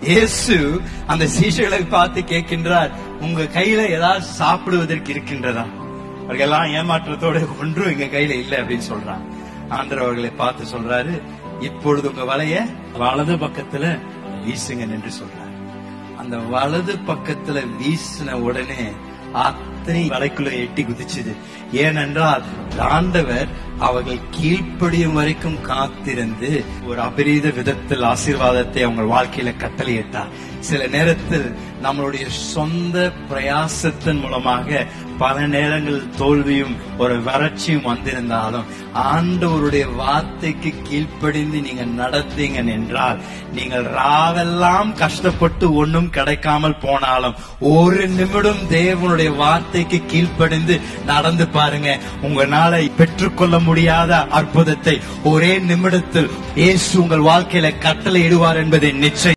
இயேசு அந்த சீஷர்களை பார்த்து கேட்கின்றார் உங்க கையில ஏதாவது சாப்பிடுவதற்கு இருக்கின்றதா அவர்கள் எல்லாம் ஏமாற்றத்தோட ஒன்றும் எங்க கையில இல்ல அப்படின்னு சொல்றாங்க ஆண்டவர் அவர்களை பார்த்து சொல்றாரு இப்பொழுது உங்க வலைய வலது பக்கத்துல வீசுங்க என்று சொல்றாரு அந்த வலது பக்கத்துல வீசின உடனே அத்தனை வலைக்குள்ள எட்டி குதிச்சுது ஏனென்றால் ஆண்டவர் அவர்கள் கீழ்ப்படியும் வரைக்கும் காத்திருந்து ஒரு அபரீத விதத்தில் ஆசீர்வாதத்தை அவங்க வாழ்க்கையில கட்டளையிட்டார் சில நேரத்தில் நம்மளுடைய சொந்த பிரயாசத்தின் மூலமாக பல நேரங்களில் தோல்வியும் ஒரு வறட்சியும் வந்திருந்தாலும் ஆண்டவருடைய வார்த்தைக்கு கீழ்ப்படிந்து நீங்க நடத்தீங்க என்றால் நீங்கள் ராவெல்லாம் கஷ்டப்பட்டு ஒன்றும் கிடைக்காமல் போனாலும் ஒரு நிமிடம் தேவனுடைய வார்த்தைக்கு கீழ்ப்படிந்து நடந்து பாருங்க உங்களால பெற்றுக்கொள்ள முடியாத அற்புதத்தை ஒரே நிமிடத்தில் இயேசு உங்கள் வாழ்க்கையில கட்டளை இடுவார் என்பதை நிச்சயம்